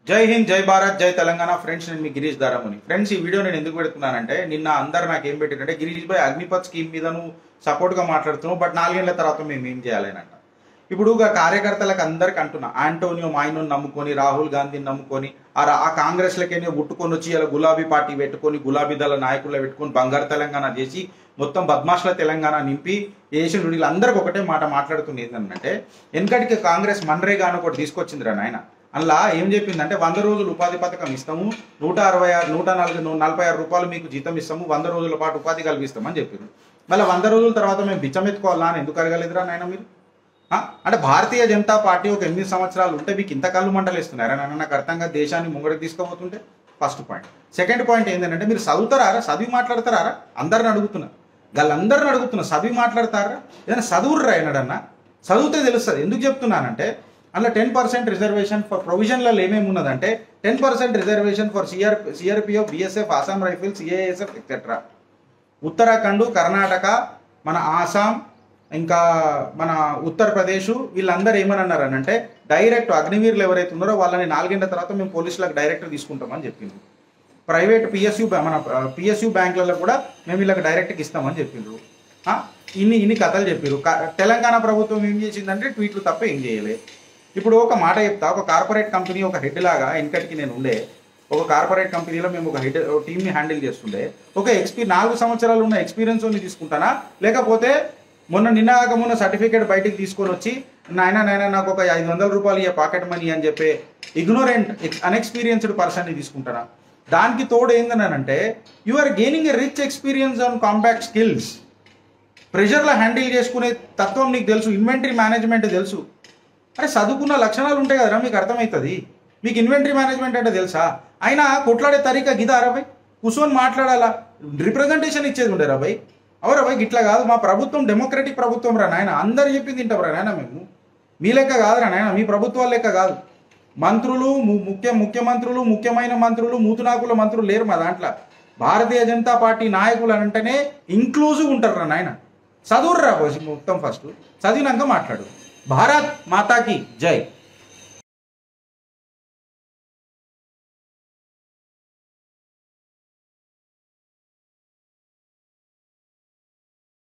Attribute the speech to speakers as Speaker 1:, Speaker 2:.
Speaker 1: జై హింద్ జై భారత్ జై తెలంగాణ ఫ్రెండ్స్ నేను మీ గిరీష్ దారాముని ఫ్రెండ్స్ ఈ వీడియో నేను ఎందుకు పెడుతున్నానంటే నిన్న అందరు నాకు ఏం పెట్టారంటే గిరీష్ భాయ్ అగ్నిపత్ స్కీమ్ మీద నువ్వు సపోర్ట్ గా మాట్లాడుతున్నావు బట్ నాలుగేళ్ల తర్వాత మేము ఏం చేయాలనంట ఇప్పుడు ఇక కార్యకర్తలకు అందరికి అంటున్నా ఆంటోనియో మాయిను నమ్ముకొని రాహుల్ గాంధీని నమ్ముకొని ఆ రా- ఆ కాంగ్రెస్ లకేనే ఉట్టుకొని వచ్చి ఇలా గులాబీ పార్టీ పెట్టుకొని గులాబీ దళ నాయకులు పెట్టుకొని బంగారు తెలంగాణ చేసి మొత్తం బద్మాష్ల తెలంగాణ నింపి ఏషియన్ వీళ్ళందరికీ ఒకటే మాట మాట్లాడుతుంది ఏంటంటే వెనకటికి కాంగ్రెస్ మన్రేగా అని ఒకటి తీసుకొచ్చిందిరా నాయన అందులో ఏం చెప్పిందంటే వంద రోజులు ఉపాధి పథకం ఇస్తాము నూట అరవై ఆరు నూట నలభై నూ- నలభై ఆరు రూపాయలు మీకు జీతం ఇస్తాము వంద రోజుల పాటు ఉపాధి కల్పిస్తామని చెప్పింది మళ్ళీ వంద రోజుల తర్వాత మేము బిచ్చం ఎత్తుకోవాలా అని ఎందుకు అడగలేదురా నాయన మీరు ఆ? అంటే భారతీయ జనతా పార్టీ ఒక ఎనిమిది సంవత్సరాలు ఉంటే మీకు ఇంత కళ్ళు మంటలు ఇస్తున్నారా నన్ను నాకు అర్థంగా దేశాన్ని ముంగడికి తీసుకోబోతుంటే ఫస్ట్ పాయింట్ సెకండ్ పాయింట్ ఏంటంటే మీరు చదువుతారా చదివి మాట్లాడతారా అందరిని అడుగుతున్నా వాళ్ళందరిని అడుగుతున్నా చదివి మాట్లాడతారా ఏదైనా చదువుర్రా ఎన్నడన్నా చదివితే తెలుస్తుంది ఎందుకు చెప్తున్నానంటే అందులో టెన్ పర్సెంట్ రిజర్వేషన్ ఫర్ ప్రొవిజన్లలో ఏమేమి ఉన్నదంటే ten percent reservation for CR CRPF BSF Assam rifles CASF etcetera Uttarakhand Karnataka మన ఆసాం ఇంకా మన ఉత్తరప్రదేశ్ వీళ్ళందరూ ఏమని అంటే డైరెక్ట్ అగ్నివీరులు ఎవరైతే ఉన్నారో వాళ్ళని నాలుగేళ్ల తర్వాత మేము పోలీసులకు డైరెక్ట్ తీసుకుంటామని చెప్పింది ప్రైవేట్ పిఎస్యు మన పిఎస్యు బ్యాంకులలో కూడా మేము వీళ్ళకి డైరెక్ట్కి ఇస్తామని చెప్పిండ్రు ఆ? ఇన్ని ఇన్ని కథలు చెప్పారు తెలంగాణ ప్రభుత్వం ఏం చేసిందంటే ట్వీట్లు తప్ప ఏం చేయలే ఇప్పుడు ఒక మాట చెప్తా ఒక కార్పొరేట్ కంపెనీ ఒక హెడ్ లాగా వెనకటికి నేను ఉండే ఒక కార్పొరేట్ కంపెనీలో మేము ఒక హెడ్ టీమ్ని హ్యాండిల్ చేస్తుండే ఒక ఎక్స్పీ నాలుగు సంవత్సరాలు ఉన్న ఎక్స్పీరియన్స్ ఉంది తీసుకుంటానా లేకపోతే మొన్న నిన్న కాక మొన్న సర్టిఫికేట్ బయటికి తీసుకొని వచ్చి నాయన నాయన నాకు ఒక ఐదు వందల రూపాయలు ఇయ్య పాకెట్ మనీ అని చెప్పి ఇగ్నోరెంట్ అన్ఎక్స్పీరియన్స్డ్ పర్సన్ని తీసుకుంటానా దానికి తోడు ఏందనంటే you are gaining a rich experience on compact skills ప్రెషర్లో హ్యాండిల్ చేసుకునే తత్వం నీకు తెలుసు ఇన్వెంటరీ మేనేజ్మెంట్ తెలుసు అరే చదువుకున్న లక్షణాలు ఉంటాయి కదరా మీకు అర్థమవుతుంది మీకు ఇన్వెంటరీ మేనేజ్మెంట్ అంటే తెలుసా అయినా కొట్లాడే తరీకా గిదా అరవై కూర్చొని మాట్లాడాలా రిప్రజెంటేషన్ ఇచ్చేది ఉండే రాబాయ్ అవరా బాయ్ ఇట్లా కాదు మా ప్రభుత్వం డెమోక్రటిక్ ప్రభుత్వం రా నాయన అందరు చెప్పింది తింటాం నాయన మేము మీ లెక్క కాదురా నాయన మీ ప్రభుత్వాల లెక్క కాదు మంత్రులు ము- ముఖ్య ముఖ్యమంత్రులు ముఖ్యమైన మంత్రులు మూతునాకుల మంత్రులు లేరు మా దాంట్లో భారతీయ జనతా పార్టీ నాయకులు అని అంటేనే ఇంక్లూజివ్ ఉంటారు రా నాయన చదువుర్రా మొత్తం ఫస్ట్ చదివినాక మాట్లాడు భారత్ మాతాకి జై